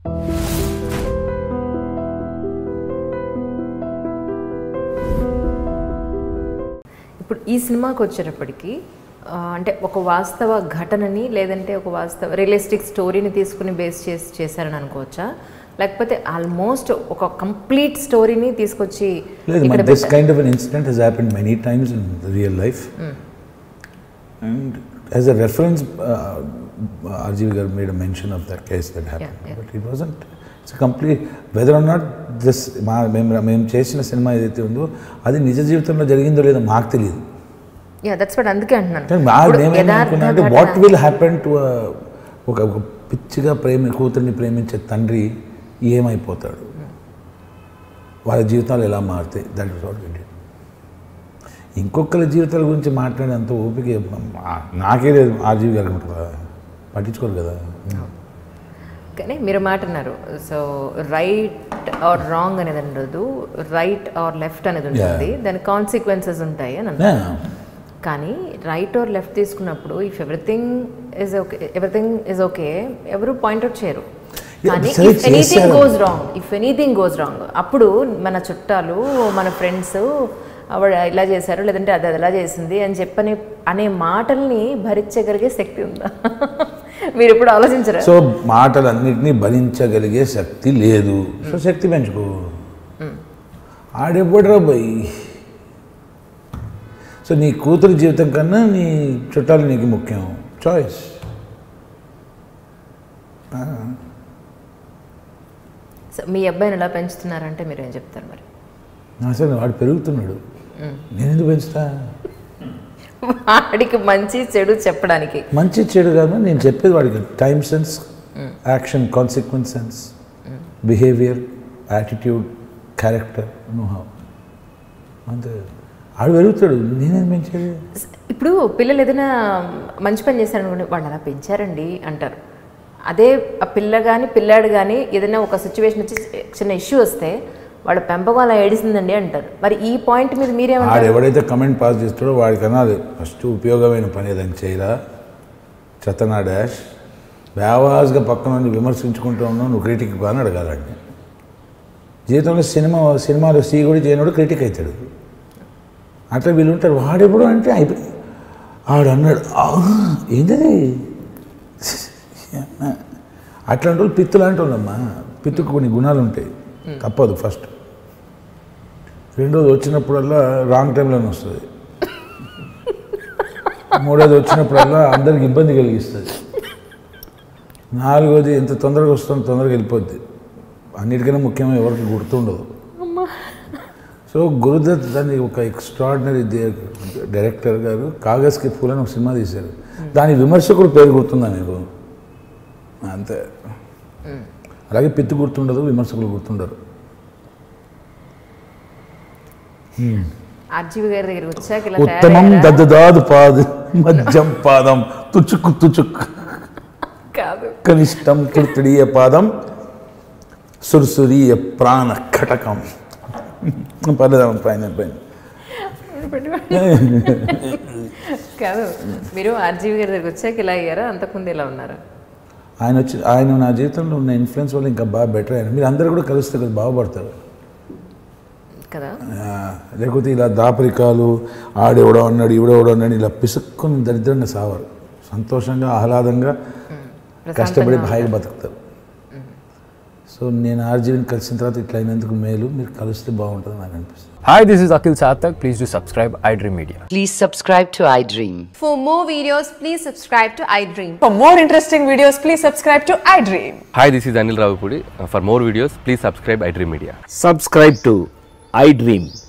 ఇప్పుడు ఈ సినిమాకి వచ్చేటప్పటికి ఆ, అంటే ఒక వాస్తవ ఘటనని లేదంటే ఒక వాస్తవ రియలిస్టిక్ స్టోరీని తీసుకుని బేస్ చేసి చేశారని అనుకోవచ్చా లేకపోతే ఆల్మోస్ట్ ఒక కంప్లీట్ స్టోరీని తీసుకొచ్చి లేదు ఇక్కడ this kind of an incident has happened many times in real life and as a reference RGV గారు made a mention of that case that happen Yeah, yeah. But it wasn't it's complete whether or not this మా మేము మేము చేసిన cinema ఏదైతే ఉందో అది నిజ జీవితంలో జరిగిందో లేదో మాకు తెలియదు యా దట్స్ బట్ అందుకే అంటున్నాను కానీ మా ఇప్పుడు మేమేమనుకున్నా అంటే యథార్థ వాట్ ఘటన- విల్ హ్యాపెన్ టు ఒక ఒక పిచ్చిగా ప్రేమ కూతుర్ని ప్రేమించే తండ్రి ఏమైపోతాడు వాళ్ళ జీవితాలు ఎలా మారుతాయి దట్ ఇస్ వాట్ విల్ ఇంకొకరి జీవితాల గురించి మాట్లాడేంత ఓపిక మా- నాకే లేదు ఆర్జీవి గారు ఉంటుందా పట్టించుకోరు కదా కానీ మీరు మాట అన్నారు సో రైట్ ఆర్ రాంగ్ అనేది ఉండదు రైట్ ఆర్ లెఫ్ట్ అనేది ఉంటుంది దాని కాన్సిక్వెన్సెస్ ఉంటాయి అని అన్నారు Yeah. కానీ రైట్ ఆర్ లెఫ్ట్ తీసుకున్నప్పుడు if everything is okay everything is okay ఎవరు పాయింట్అవుట్ చేయరు Yeah, కానీ సరే ఇఫ్ ఎనీథింగ్ చేశారు. Goes wrong if anything goes wrong అప్పుడు మన చుట్టాలు మన ఫ్రెండ్స్ ఆవిడ ఇలా చేశారు లేదంటే అది అది ఎలా చేసింది అని చెప్పని అనే మాటల్ని భరించగలిగే శక్తి ఉందా మీరు ఎప్పుడు ఆలోచించరా సో మాటలన్నింటినీ భరించగలిగే శక్తి లేదు సో శక్తి పెంచుకో ఆడెప్పుడురా పోయి సో నీ కూతురు జీవితం కన్నా నీ చుట్టాలు నీకు ముఖ్యం చాయిస్ సో మీ అబ్బాయిని ఎలా పెంచుతున్నారంటే మీరు ఏం చెప్తారు మరి అసలు వాడు పెరుగుతున్నాడు నేను ఎందుకు పెంచుతా వాడికి మంచి చెడు చెప్పడానికి మంచి చెడు కాదు నేను చెప్పేది వాడికి time sense action consequence sense behaviour attitude character నోహా అంతే ఆడు పెరుగుతాడు నేనేం పెంచేది ఇప్పుడు పిల్లలు ఏదైనా మంచి పని చేశారనుకోండి వాళ్ళు అలా పెంచారండి అంటారు అదే ఆ పిల్ల కానీ పిల్లాడు కానీ ఏదైనా ఒక సిచ్యువేషన్ వచ్చి చిన్న ఇష్యూ వస్తే వాళ్ళ పెంపకం అలా ఏడిసిందండి అంటారు మరి ఈ పాయింట్ మీద ఆడు మీరేమంటారు ఎవడైతే కమెంట్ పాస్ చేస్తాడో వాడికన్నా అది ఫస్ట్ ఉపయోగమైన పని ఏదైనా చేయరా చెత్తనా డాష్ వ్యావాజ్గా పక్కన నుండి విమర్శించుకుంటూ ఉన్నావు నువ్వు క్రిటిక్ బాగా అడగాలండి జీవితంలో సినిమా సినిమాలో సీ కూడా చేయనోడు క్రిటిక్ అవుతాడు అట్లా వీళ్ళు ఉంటారు వాడెప్పుడు అంటే అయిపోయి ఆడు అన్నాడు "ఆ, ఏంటది అట్లాంటి వాళ్ళు పిత్తు లాంటి వాళ్ళమ్మా పిత్తుకు కొన్ని గుణాలు ఉంటాయి తప్పదు ఫస్ట్ రెండోది వచ్చినప్పుడల్లా రాంగ్ టైంలోనే వస్తుంది మూడోది వచ్చినప్పుడల్లా అందరికి ఇబ్బంది కలిగిస్తుంది నాలుగోది ఎంత తొందరగా వస్తుందో తొందరగా వెళ్ళిపోద్ది అన్నిటికన్నా ముఖ్యమైన ఎవరికి గుర్తుండదు సో గురుదత్ దాన్ని ఒక ఎక్స్ట్రాడినరీ డైరెక్టర్ గారు కాగజ్కి ఫూల్ అని ఒక సినిమా తీశారు దాని విమర్శకుడు పేరు గుర్తుందా మీకు అంతే అలాగే పిత్తి గుర్తుండదు విమర్శకులు గుర్తుండరు ఆర్జీవి గారి దగ్గర వచ్చాక ఇలా ఉత్తమం తయారయ్యారా? దద్దదాదు పాదు మధ్యం పాదం తుచుక్కు తుచుక్ కాదు కనిష్టం కృతడీయ పాదం సుర్సురీయ ప్రాణ కటకం పర్లేదమ్మ పైన పైన కాదు మీరు ఆర్జీవి గారి దగ్గర వచ్చాక ఇలా అయ్యారా అంతకుముందు ఇలా ఉన్నారా ఆయన వచ్చి ఆయన నా జీవితంలో ఉన్న ఇన్ఫ్లుయెన్స్ వల్ల ఇంకా బాగా బెటర్ అయ్యారు మీరు అందరూ కూడా కలిస్తే కదా బాగుపడతారు కదా ఆ, లేకపోతే ఇలా దాపరికాలు ఆడెవడో అన్నాడు ఈవిడెవడో అన్నాడు ఇలా పిసుక్కుని దరిద్రంగా సావారు సంతోషంగా ఆహ్లాదంగా కష్టపడి హాయిగా బతుకుతారు సో నేను ఆర్జీవిని కలిసిన తర్వాత ఇట్లా అయినందుకు మేలు మీరు కలిస్తే బాగుంటుంది నాకు అనిపిస్తుంది Hi, this is Akhil Satak. Please do subscribe iDream Media. Please subscribe to iDream. For more videos, please subscribe to iDream. For more interesting videos, please subscribe to iDream. Hi, this is Anil Ravipudi. Uh, For more videos, please subscribe iDream Media. subscribe to iDream.